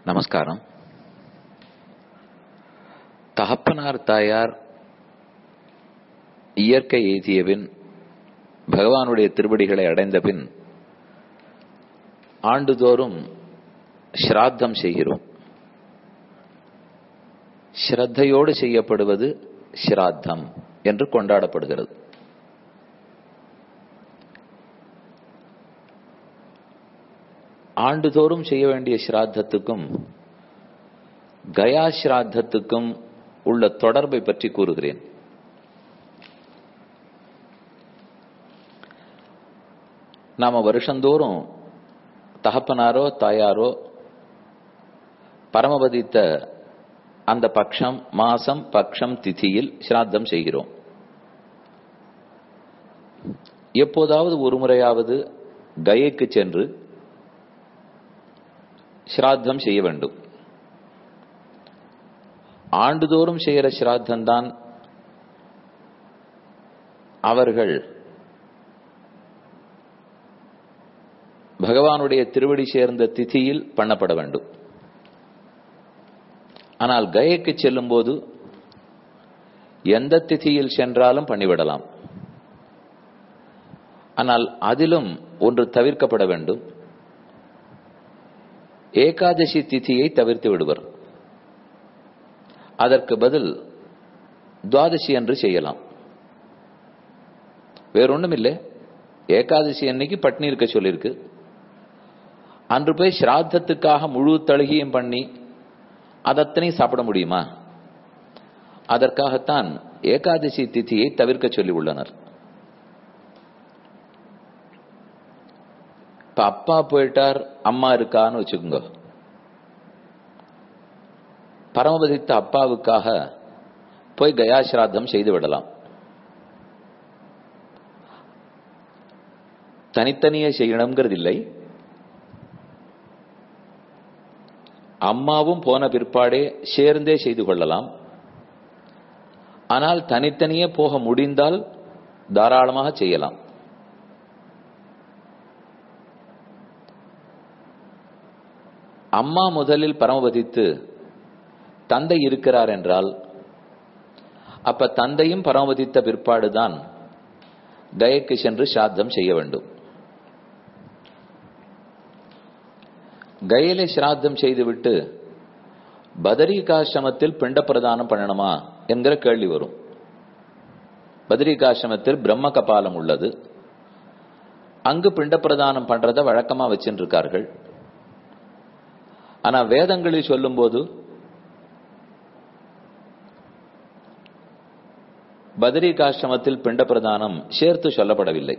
நமஸ்காரம் தகப்பனார் தாயார் இயற்கை எய்திய பின் பகவானுடைய திருவடிகளை அடைந்த பின் ஆண்டுதோறும் ஸ்ராத்தம் செய்கிறோம் ஸ்ரத்தையோடு செய்யப்படுவது ஸ்ராத்தம் என்று கொண்டாடப்படுகிறது ஆண்டுதோறும் செய்ய வேண்டிய ஸ்ராத்தத்துக்கும் கயா ஸ்ராத்தத்துக்கும் உள்ள தொடர்பை பற்றி கூறுகிறேன் நாம வருஷந்தோறும் தகப்பனாரோ தாயாரோ பரமபதித்த அந்த பக்ஷம் மாசம் பக்ஷம் திதியில் ஸ்ராத்தம் செய்கிறோம் எப்போதாவது ஒரு முறையாவது கயைக்கு சென்று ஸ்ராத்தம் செய்ய வேண்டும் ஆண்டுதோறும் செய்கிற ஸ்ராத்தம் தான் அவர்கள் பகவானுடைய திருவடி சேர்ந்த திதியில் பண்ணப்பட வேண்டும் ஆனால் கயைக்கு செல்லும் போது எந்த திதியில் சென்றாலும் பண்ணிவிடலாம் ஆனால் அதிலும் ஒன்று தவிர்க்கப்பட வேண்டும் ஏகாதசி திதியை தவிர்த்து விடுவர் அதற்கு பதில் துவாதசி என்று செய்யலாம் வேறொன்றும் இல்லை ஏகாதசி அன்னைக்கு பட்னி இருக்க சொல்லியிருக்கு அன்று போய் ஸ்ராத்தத்துக்காக முழு தழுகியும் பண்ணி அதத்தனையும் சாப்பிட முடியுமா அதற்காகத்தான் ஏகாதசி திதியை தவிர்க்க சொல்லி உள்ளனர் இப்ப அப்பா போயிட்டார் அம்மா இருக்கான்னு வச்சுக்கோங்க பரமபதித்த அப்பாவுக்காக போய் கயாசிராத்தம் செய்து விடலாம் தனித்தனியே செய்யணுங்கிறது இல்லை அம்மாவும் போன பிற்பாடே சேர்ந்தே செய்து கொள்ளலாம் ஆனால் தனித்தனியே போக முடிந்தால் தாராளமாக செய்யலாம் அம்மா முதலில் பரமபதித்து தந்தை இருக்கிறார் என்றால் அப்ப தந்தையும் பரமபதித்த பிற்பாடுதான் கயக்கு சென்று சாத்தம் செய்ய வேண்டும் கயலை சிராத்தம் செய்துவிட்டு பதரிகாசிரமத்தில் பிண்ட பிரதானம் பண்ணணுமா என்கிற கேள்வி வரும் பதரிகாசிரமத்தில் பிரம்ம கபாலம் உள்ளது அங்கு பிண்ட பிரதானம் பண்றத வழக்கமா வச்சுட்டு இருக்கார்கள் ஆனா வேதங்களில் சொல்லும் போது பதரிகாசிரமத்தில் பிண்ட பிரதானம் சேர்த்து சொல்லப்படவில்லை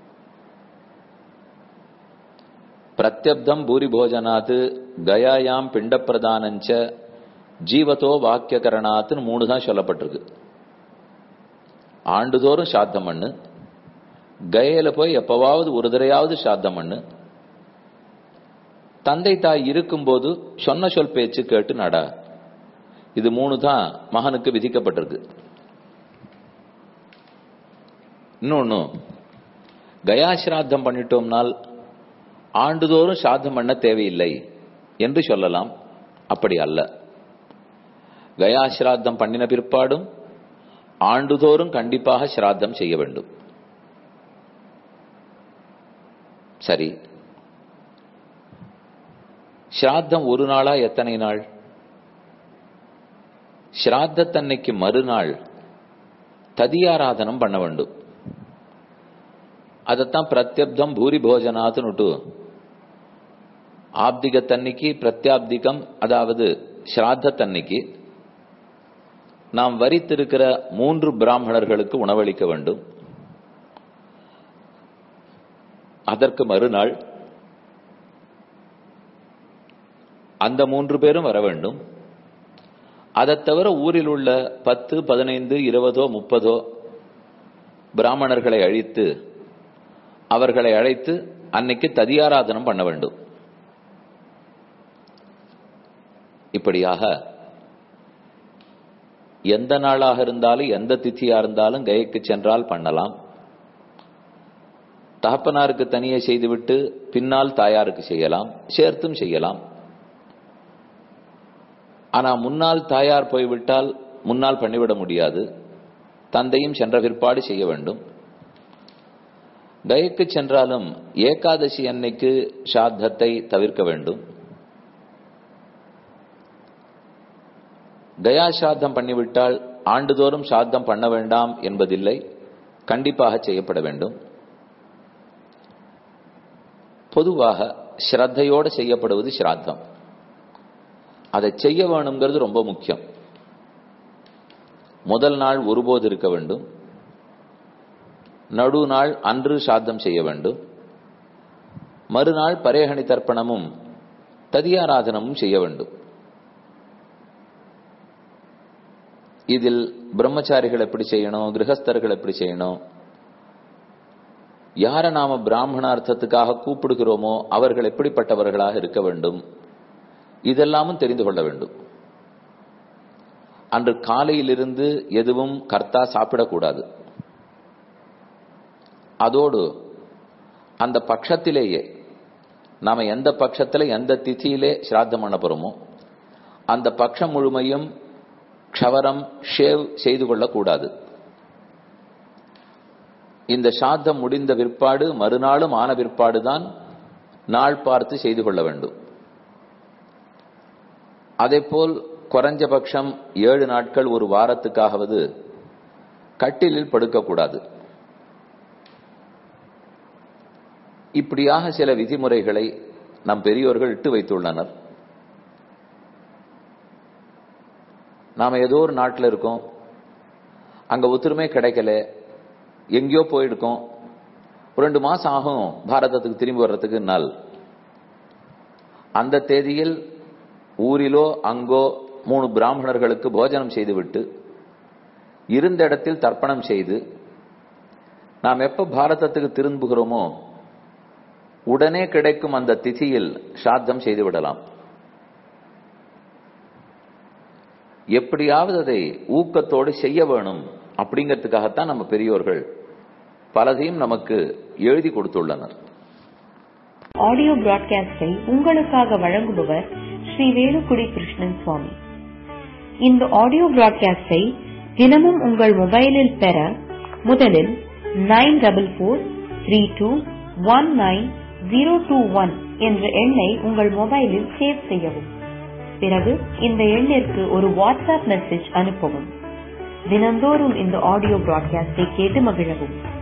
பிரத்யப்தம் பூரி போஜனாத் கயாயாம் பிண்ட பிரதானஞ்ச ஜீவத்தோ வாக்கியகரணாத்துன்னு மூணு தான் சொல்லப்பட்டிருக்கு ஆண்டுதோறும் சாத்தம் பண்ணு கயையில போய் எப்பவாவது ஒரு தடையாவது சாத்தம் பண்ணு தந்தை தாய் இருக்கும்போது சொன்ன சொல் பேச்சு கேட்டு நட இது மூணு தான் மகனுக்கு விதிக்கப்பட்டிருக்கு இன்னொன்னு கயாசிராத்தம் பண்ணிட்டோம்னால் ஆண்டுதோறும் சாத்தம் பண்ண தேவையில்லை என்று சொல்லலாம் அப்படி அல்ல கயாசிராத்தம் பண்ணின பிற்பாடும் ஆண்டுதோறும் கண்டிப்பாக சிராத்தம் செய்ய வேண்டும் சரி ஸ்ராத்தம் ஒரு நாளா எத்தனை நாள் ஸ்ராத்தத்தன்னைக்கு மறுநாள் ததியாராதனம் பண்ண வேண்டும் அதைத்தான் பிரத்யப்தம் பூரி போஜனாத்துன்னுட்டு ஆப்திகத்தன்னைக்கு பிரத்யாப்திகம் அதாவது ஸ்ராத்தத்தன்னைக்கு நாம் வரித்திருக்கிற மூன்று பிராமணர்களுக்கு உணவளிக்க வேண்டும் அதற்கு மறுநாள் அந்த மூன்று பேரும் வர வேண்டும் அதை தவிர ஊரில் உள்ள பத்து பதினைந்து இருபதோ முப்பதோ பிராமணர்களை அழித்து அவர்களை அழைத்து அன்னைக்கு ததியாராதனம் பண்ண வேண்டும் இப்படியாக எந்த நாளாக இருந்தாலும் எந்த திதியா இருந்தாலும் கயக்கு சென்றால் பண்ணலாம் தகப்பனாருக்கு தனியே செய்துவிட்டு பின்னால் தாயாருக்கு செய்யலாம் சேர்த்தும் செய்யலாம் ஆனா முன்னால் தாயார் போய்விட்டால் முன்னால் பண்ணிவிட முடியாது தந்தையும் சென்ற பிற்பாடு செய்ய வேண்டும் கயக்கு சென்றாலும் ஏகாதசி அன்னைக்கு சாத்தத்தை தவிர்க்க வேண்டும் கயா சாத்தம் பண்ணிவிட்டால் ஆண்டுதோறும் சாத்தம் பண்ண வேண்டாம் என்பதில்லை கண்டிப்பாக செய்யப்பட வேண்டும் பொதுவாக ஸ்ரத்தையோடு செய்யப்படுவது ஸ்ராத்தம் அதை செய்ய வேணுங்கிறது ரொம்ப முக்கியம் முதல் நாள் ஒருபோது இருக்க வேண்டும் நடுநாள் அன்று சாத்தம் செய்ய வேண்டும் மறுநாள் பரேகணி தர்ப்பணமும் ததியாராதனமும் செய்ய வேண்டும் இதில் பிரம்மச்சாரிகள் எப்படி செய்யணும் கிரகஸ்தர்கள் எப்படி செய்யணும் யார நாம பிராமணார்த்தத்துக்காக கூப்பிடுகிறோமோ அவர்கள் எப்படிப்பட்டவர்களாக இருக்க வேண்டும் இதெல்லாமும் தெரிந்து கொள்ள வேண்டும் அன்று காலையிலிருந்து எதுவும் கர்த்தா சாப்பிடக்கூடாது அதோடு அந்த பட்சத்திலேயே நாம எந்த பட்சத்துல எந்த திதியிலே சிராத்தம் பண்ண போறோமோ அந்த பட்சம் முழுமையும் க்ஷவரம் ஷேவ் செய்து கொள்ளக்கூடாது இந்த சாத்தம் முடிந்த பிற்பாடு மறுநாளும் ஆன பிற்பாடுதான் நாள் பார்த்து செய்து கொள்ள வேண்டும் அதேபோல் குறைஞ்சபட்சம் ஏழு நாட்கள் ஒரு வாரத்துக்காகவது கட்டிலில் படுக்கக்கூடாது இப்படியாக சில விதிமுறைகளை நம் பெரியோர்கள் இட்டு வைத்துள்ளனர் நாம ஏதோ ஒரு நாட்டில் இருக்கோம் அங்க ஒத்துருமே கிடைக்கல எங்கேயோ போயிருக்கோம் ஒரு ரெண்டு மாசம் ஆகும் பாரதத்துக்கு திரும்பி வர்றதுக்கு நாள் அந்த தேதியில் ஊரிலோ அங்கோ மூணு பிராமணர்களுக்கு போஜனம் செய்துவிட்டு இருந்த இடத்தில் தர்ப்பணம் செய்து நாம் எப்ப பாரதத்துக்கு திரும்புகிறோமோ உடனே கிடைக்கும் அந்த திதியில் சாத்தம் செய்து விடலாம் எப்படியாவது அதை ஊக்கத்தோடு செய்ய வேணும் அப்படிங்கிறதுக்காகத்தான் நம்ம பெரியோர்கள் பலதையும் நமக்கு எழுதி கொடுத்துள்ளனர் ஆடியோ பிராட்காஸ்டை உங்களுக்காக வழங்குபவர் ஸ்ரீ வேலுக்குடி கிருஷ்ணன் சுவாமி இந்த ஆடியோ பிராட்காஸ்டை தினமும் உங்கள் மொபைலில் பெற முதலில் nine double four three two one nine zero two one என்ற எண்ணை உங்கள் மொபைலில் சேவ் செய்யவும் பிறகு இந்த எண்ணிற்கு ஒரு வாட்ஸ்அப் மெசேஜ் அனுப்பவும் தினந்தோறும் இந்த ஆடியோ பிராட்காஸ்டை கேட்டு மகிழவும்